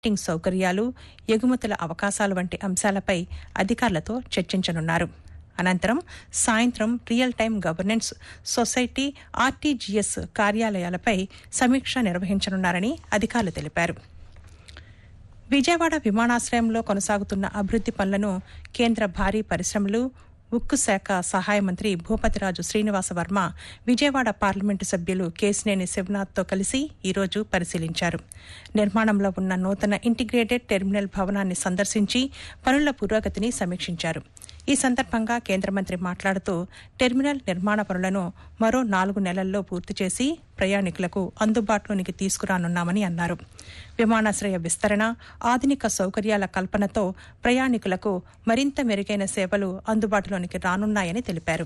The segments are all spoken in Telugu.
మార్కెటింగ్ సౌకర్యాలు ఎగుమతుల అవకాశాలు వంటి అంశాలపై అధికారులతో చర్చించనున్నారు అనంతరం సాయంత్రం real time governance society RTGS కార్యాలయాలపై సమీక్ష నిర్వహించనున్నారని అధికారులు తెలిపారు విజయవాడ విమానాశ్రయంలో కొనసాగుతున్న అభివృద్ది పనులను కేంద్ర భారీ పరిశ్రమలు ఉక్కు శాఖ సహాయ మంత్రి భూపతిరాజు శ్రీనివాస వర్మ విజయవాడ పార్లమెంటు సభ్యులు కేసినేని శివనాథ్తో కలిసి ఈరోజు పరిశీలించారు నిర్మాణంలో ఉన్న నూతన ఇంటిగ్రేటెడ్ టెర్మినల్ భవనాన్ని సందర్శించి పనుల పురోగతిని సమీక్షించారు ఈ సందర్భంగా కేంద్ర మంత్రి మాట్లాడుతూ టెర్మినల్ నిర్మాణ పనులను మరో నాలుగు నెలల్లో పూర్తి చేసి ప్రయాణికులకు అందుబాటులోనికి తీసుకురానున్నామని అన్నారు విమానాశ్రయ విస్తరణ ఆధునిక సౌకర్యాల కల్పనతో ప్రయాణికులకు మరింత మెరుగైన సేవలు అందుబాటులోనికి రానున్నాయని తెలిపారు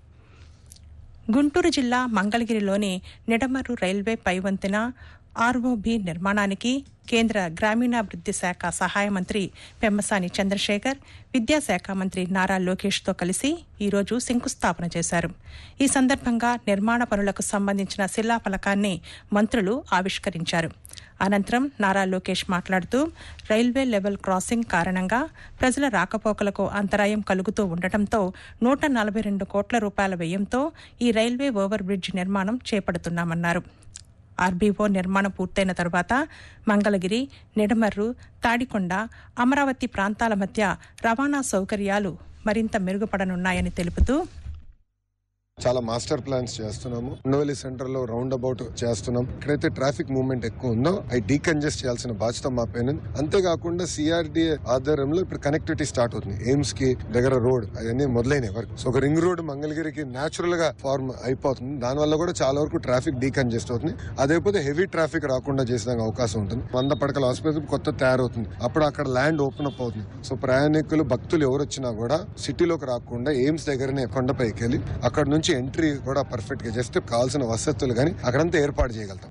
గుంటూరు జిల్లా మంగళగిరిలోని నిడమర్రు రైల్వే పైవంతెన ఆర్ఓబి నిర్మాణానికి కేంద్ర గ్రామీణాభివృద్ది శాఖ సహాయ మంత్రి పెమ్మసాని చంద్రశేఖర్ విద్యాశాఖ మంత్రి నారా లోకేష్తో కలిసి ఈరోజు శంకుస్థాపన చేశారు ఈ సందర్భంగా నిర్మాణ పనులకు సంబంధించిన శిలాఫలకాన్ని మంత్రులు ఆవిష్కరించారు అనంతరం నారా లోకేష్ మాట్లాడుతూ రైల్వే లెవెల్ క్రాసింగ్ కారణంగా ప్రజల రాకపోకలకు అంతరాయం కలుగుతూ ఉండటంతో నూట నలభై రెండు కోట్ల రూపాయల వ్యయంతో ఈ రైల్వే ఓవర్ బ్రిడ్జ్ నిర్మాణం చేపడుతున్నామన్నారు ఆర్బీఓ నిర్మాణం పూర్తయిన తరువాత మంగళగిరి నిడమర్రు తాడికొండ అమరావతి ప్రాంతాల మధ్య రవాణా సౌకర్యాలు మరింత మెరుగుపడనున్నాయని తెలుపుతూ చాలా మాస్టర్ ప్లాన్స్ చేస్తున్నాము ఉండవల్లి సెంటర్ లో రౌండ్ అబౌట్ చేస్తున్నాం ఇక్కడైతే ట్రాఫిక్ మూవ్మెంట్ ఎక్కువ ఉందో అవి డీకంజెస్ట్ చేయాల్సిన బాధ్యత మా పైన ఉంది. అంతేకాకుండా సిఆర్డీఏ ఆధ్వర్యంలో ఇప్పుడు కనెక్టివిటీ స్టార్ట్ అవుతుంది ఎయిమ్స్ కి దగ్గర రోడ్ అవన్నీ మొదలైనవి వరకు సో ఒక రింగ్ రోడ్ మంగళగిరికి నేచురల్ గా ఫార్మ్ అయిపోతుంది దాని వల్ల కూడా చాలా వరకు ట్రాఫిక్ డీకంజెస్ట్ అవుతుంది అదేపోతే హెవీ ట్రాఫిక్ రాకుండా చేసిన అవకాశం ఉంటుంది వంద పడకల ఆసుపత్రి కొత్త తయారవుతుంది అప్పుడు అక్కడ ల్యాండ్ ఓపెన్ అప్ అవుతుంది సో ప్రయాణికులు భక్తులు ఎవరు వచ్చినా కూడా సిటీలోకి రాకుండా ఎయిమ్స్ దగ్గరనే కొండపైకి వెళ్ళి అక్కడ నుంచి ఎంట్రీ కూడా పర్ఫెక్ట్ గా చేస్తే కావాల్సిన వసతులు కానీ అక్కడంతా ఏర్పాటు చేయగలుగుతాం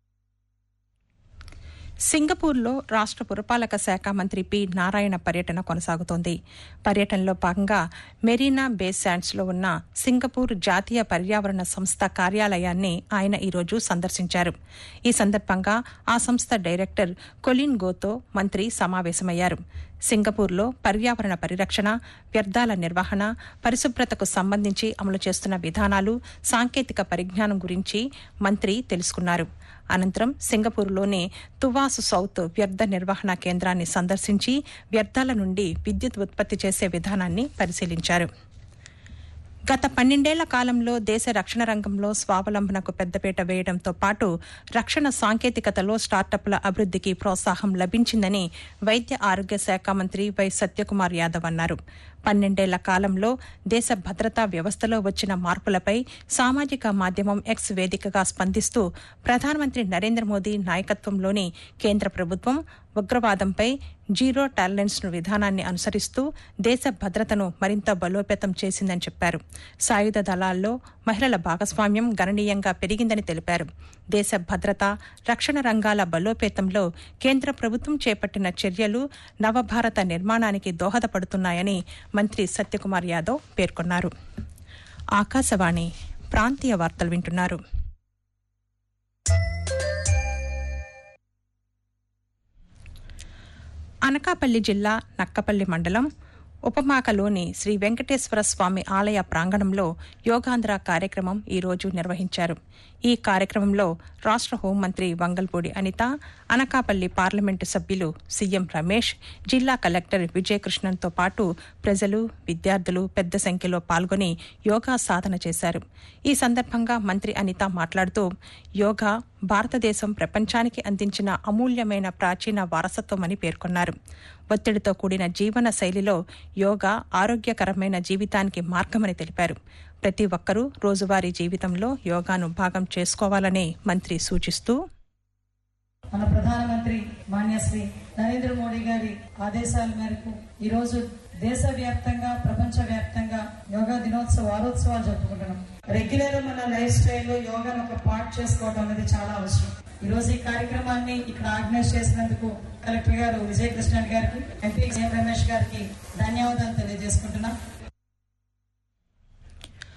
సింగపూర్లో రాష్ట్ర పురపాలక శాఖ మంత్రి పి నారాయణ పర్యటన కొనసాగుతోంది పర్యటనలో భాగంగా మెరీనా బే శాండ్స్లో ఉన్న సింగపూర్ జాతీయ పర్యావరణ సంస్థ కార్యాలయాన్ని ఆయన ఈరోజు సందర్శించారు ఈ సందర్భంగా ఆ సంస్థ డైరెక్టర్ కొలిన్ గోతో మంత్రి సమావేశమయ్యారు సింగపూర్లో పర్యావరణ పరిరక్షణ వ్యర్థాల నిర్వహణ పరిశుభ్రతకు సంబంధించి అమలు చేస్తున్న విధానాలు సాంకేతిక పరిజ్ఞానం గురించి మంత్రి తెలుసుకున్నారు అనంతరం సింగపూర్లోని తువాసు సౌత్ వ్యర్థ నిర్వహణ కేంద్రాన్ని సందర్శించి వ్యర్థాల నుండి విద్యుత్ ఉత్పత్తి చేసే విధానాన్ని పరిశీలించారు గత పన్నెండేళ్ల కాలంలో దేశ రక్షణ రంగంలో స్వావలంబనకు పెద్దపీట వేయడంతో పాటు రక్షణ సాంకేతికతలో స్టార్టప్ల అభివృద్ధికి ప్రోత్సాహం లభించిందని వైద్య ఆరోగ్య శాఖ మంత్రి వై సత్యకుమార్ యాదవ్ అన్నారు పన్నెండేళ్ల కాలంలో దేశ భద్రతా వ్యవస్థలో వచ్చిన మార్పులపై సామాజిక మాధ్యమం ఎక్స్ వేదికగా స్పందిస్తూ ప్రధానమంత్రి నరేంద్ర మోదీ నాయకత్వంలోని కేంద్ర ప్రభుత్వం ఉగ్రవాదంపై జీరో టాలరెన్స్ విధానాన్ని అనుసరిస్తూ దేశ భద్రతను మరింత బలోపేతం చేసిందని చెప్పారు సాయుధ దళాల్లో మహిళల భాగస్వామ్యం గణనీయంగా పెరిగిందని తెలిపారు దేశ భద్రత రక్షణ రంగాల బలోపేతంలో కేంద్ర ప్రభుత్వం చేపట్టిన చర్యలు నవభారత నిర్మాణానికి దోహదపడుతున్నాయని మంత్రి సత్యకుమార్ యాదవ్ పేర్కొన్నారు ఆకాశవాణి ప్రాంతీయ వార్తలు వింటున్నారు అనకాపల్లి జిల్లా నక్కపల్లి మండలం ఉపమాకలోని శ్రీ వెంకటేశ్వర స్వామి ఆలయ ప్రాంగణంలో యోగాంధ్ర కార్యక్రమం ఈరోజు నిర్వహించారు ఈ కార్యక్రమంలో రాష్ట్ర హోంమంత్రి వంగల్పూడి అనిత అనకాపల్లి పార్లమెంటు సభ్యులు సీఎం రమేష్ జిల్లా కలెక్టర్ విజయకృష్ణన్తో పాటు ప్రజలు విద్యార్థులు పెద్ద సంఖ్యలో పాల్గొని యోగా సాధన చేశారు ఈ సందర్భంగా మంత్రి అనిత మాట్లాడుతూ యోగా భారతదేశం ప్రపంచానికి అందించిన అమూల్యమైన ప్రాచీన వారసత్వమని పేర్కొన్నారు ఒత్తిడితో కూడిన జీవన శైలిలో యోగా ఆరోగ్యకరమైన జీవితానికి మార్గమని తెలిపారు ప్రతి ఒక్కరూ రోజువారీ జీవితంలో యోగాను భాగం చేసుకోవాలని మంత్రి సూచిస్తూ మన ప్రధానమంత్రి మాన్యశ్రీ నరేంద్ర మోడీ గారి ఆదేశాల మేరకు ఈ రోజు దేశవ్యాప్తంగా ప్రపంచ వ్యాప్తంగా యోగా దినోత్సవ వారోత్సవాలు జరుపుకుంటున్నాం రెగ్యులర్ మన లైఫ్ స్టైల్లో యోగాను ఒక పార్ట్ చేసుకోవడం అనేది చాలా అవసరం ఈ రోజు ఈ కార్యక్రమాన్ని ఇక్కడ ఆర్గనైజ్ చేసినందుకు కలెక్టర్ గారు విజయకృష్ణ గారికి ఎంపీ సీఎం రమేష్ గారికి ధన్యవాదాలు తెలియజేసుకుంటున్నాం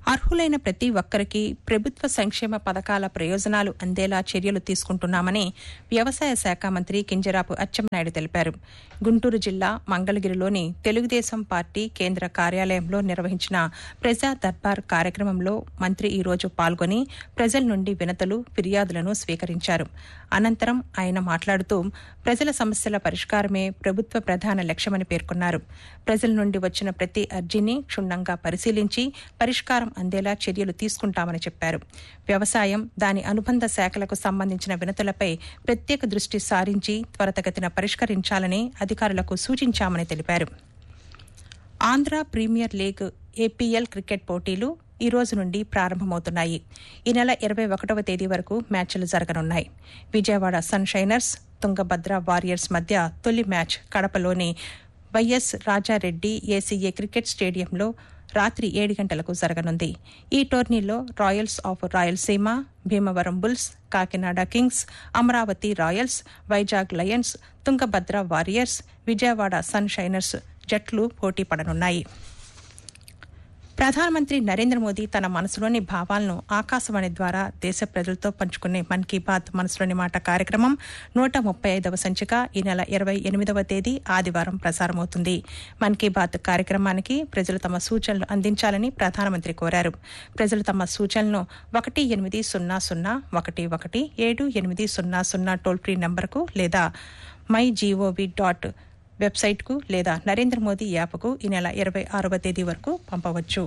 అర్హులైన ప్రతి ఒక్కరికి ప్రభుత్వ సంక్షేమ పథకాల ప్రయోజనాలు అందేలా చర్యలు తీసుకుంటున్నామని వ్యవసాయ శాఖ మంత్రి కింజరాపు అచ్చెన్నాయుడు తెలిపారు గుంటూరు జిల్లా మంగళగిరిలోని తెలుగుదేశం పార్టీ కేంద్ర కార్యాలయంలో నిర్వహించిన ప్రజా దర్బార్ కార్యక్రమంలో మంత్రి ఈ రోజు పాల్గొని ప్రజల నుండి వినతులు ఫిర్యాదులను స్వీకరించారు అనంతరం ఆయన మాట్లాడుతూ ప్రజల సమస్యల పరిష్కారమే ప్రభుత్వ ప్రధాన లక్ష్యమని పేర్కొన్నారు ప్రజల నుండి వచ్చిన ప్రతి అర్జీని క్షుణ్ణంగా పరిశీలించి పరిష్కారం అందేలా చర్యలు తీసుకుంటామని చెప్పారు వ్యవసాయం దాని అనుబంధ శాఖలకు సంబంధించిన వినతులపై ప్రత్యేక దృష్టి సారించి త్వరితగతిన పరిష్కరించాలని అధికారులకు సూచించామని తెలిపారు Andhra premier league APL cricket పోటీలు ఈ రోజు నుండి ప్రారంభమవుతున్నాయి ఈ నెల ఇరవై ఒకటవ తేదీ వరకు మ్యాచ్లు జరగనున్నాయి Vijayawada sun shiners Tungabhadra warriors మధ్య తొలి మ్యాచ్ కడపలోని వైఎస్ రాజారెడ్డి ఏసీఏ క్రికెట్ స్టేడియంలో రాత్రి ఏడు గంటలకు జరగనుంది ఈ టోర్నీలో royals of Rayalaseema Bhimavaram bulls Kakinada kings Amaravati royals Vizag lions Tungabhadra warriors Vijayawada sun shiners జట్లు పోటీ పడనున్నాయి ప్రధానమంత్రి నరేంద్ర మోదీ తన మనసులోని భావాలను ఆకాశవాణి ద్వారా దేశ ప్రజలతో పంచుకునే మన్ కీ బాత్ మనసులోని మాట కార్యక్రమం నూట ముప్పై ఐదవ సంచిక ఈ నెల ఇరవై ఎనిమిదవ తేదీ ఆదివారం ప్రసారమవుతుంది మన్ కీ బాత్ కార్యక్రమానికి ప్రజలు తమ సూచనలు అందించాలని ప్రధానమంత్రి కోరారు ప్రజలు తమ సూచనలను ఒకటి ఎనిమిది సున్నా సున్నా ఒకటి ఒకటి ఏడు ఎనిమిది సున్నా సున్నా టోల్ ఫ్రీ నంబర్కు లేదా మై జీఓవి డాట్ వెబ్సైట్కు లేదా నరేంద్ర మోదీ యాప్కు ఈ నెల ఇరవై ఆరవ తేదీ వరకు పంపవచ్చు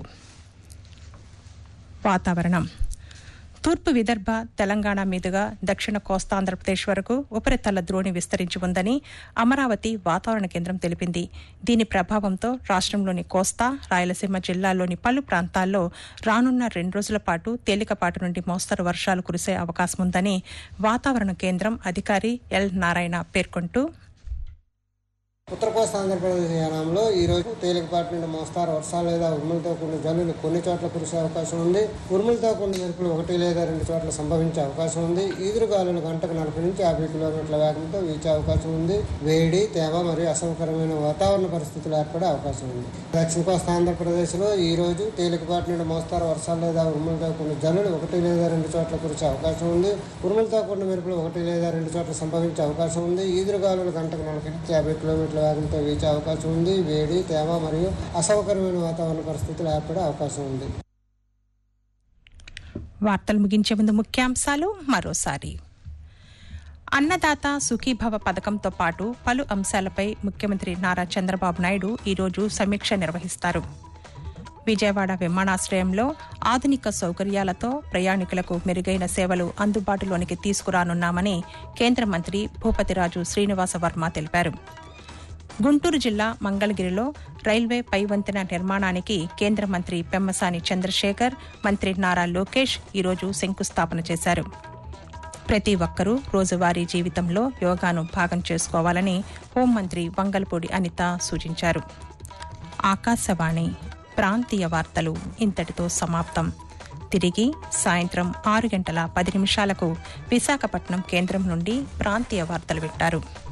వాతావరణం తూర్పు విదర్భ తెలంగాణ మీదుగా దక్షిణ కోస్తాంధ్రప్రదేశ్ వరకు ఉపరితల ద్రోణి విస్తరించి ఉందని అమరావతి వాతావరణ కేంద్రం తెలిపింది దీని ప్రభావంతో రాష్ట్రంలోని కోస్తా రాయలసీమ జిల్లాల్లోని పలు ప్రాంతాల్లో రానున్న రెండు రోజుల పాటు తేలికపాటి నుండి మోస్తరు వర్షాలు కురిసే అవకాశం ఉందని వాతావరణ కేంద్రం అధికారి ఎల్ నారాయణ పేర్కొంటూ ఉత్తర కోస్తా ఆంధ్రప్రదేశ్ యానంలో ఈ రోజు తేలికపాటి నుండి మోస్తారు వర్షాలు లేదా ఉరుములతో కూడిన జల్లులు కొన్ని చోట్ల కురిసే అవకాశం ఉంది ఉరుములతో కూడిన మెరుపులు ఒకటి లేదా రెండు చోట్ల సంభవించే అవకాశం ఉంది ఈదురుగాలులు గంటకు నలభై నుంచి యాభై కిలోమీటర్ల వేగంతో వీచే అవకాశం ఉంది వేడి తేమ మరియు అసౌకర్యమైన వాతావరణ పరిస్థితులు ఏర్పడే అవకాశం ఉంది దక్షిణ కోస్తా ఆంధ్రప్రదేశ్లో ఈ రోజు తేలికపాటి నుండి మోస్తారు వర్షాలు లేదా ఉరుములతో కూడిన జల్లులు ఒకటి లేదా రెండు చోట్ల కురిసే అవకాశం ఉంది ఉరుములతో కూడిన మెరుపులు ఒకటి లేదా రెండు చోట్ల సంభవించే అవకాశం ఉంది ఈదురుగాలులు గంటకు నలభై నుంచి యాభై కిలోమీటర్ల వేగంతో వీచే అవకాశం ఉంది వేడి తేమ మరియు అసౌకర్యమైన వాతావరణ పరిస్థితులు ఏర్పడే అవకాశం ఉంది వార్తలు ముగించే ముందు ముఖ్యాంశాలు మరోసారి అన్నదాత సుఖీభవ పథకంతో పాటు పలు అంశాలపై ముఖ్యమంత్రి నారా చంద్రబాబు నాయుడు ఈరోజు సమీక్ష నిర్వహిస్తారు విజయవాడ విమానాశ్రయంలో ఆధునిక సౌకర్యాలతో ప్రయాణికులకు మెరుగైన సేవలు అందుబాటులోనికి తీసుకురానున్నామని కేంద్ర మంత్రి భూపతిరాజు శ్రీనివాస వర్మ తెలిపారు గుంటూరు జిల్లా మంగళగిరిలో రైల్వే పైవంతెన నిర్మాణానికి కేంద్ర మంత్రి పెమ్మసాని చంద్రశేఖర్ మంత్రి నారా లోకేష్ ఈరోజు శంకుస్థాపన చేశారు ప్రతి ఒక్కరూ రోజువారీ జీవితంలో యోగాను భాగం చేసుకోవాలని హోంమంత్రి వంగల్పూడి అనిత సూచించారు ఆకాశవాణి ప్రాంతీయ వార్తలు ఇంతటితో సమాప్తం తిరిగి సాయంత్రం ఆరు గంటల పది నిమిషాలకు విశాఖపట్నం కేంద్రం నుండి ప్రాంతీయ వార్తలు వింటారు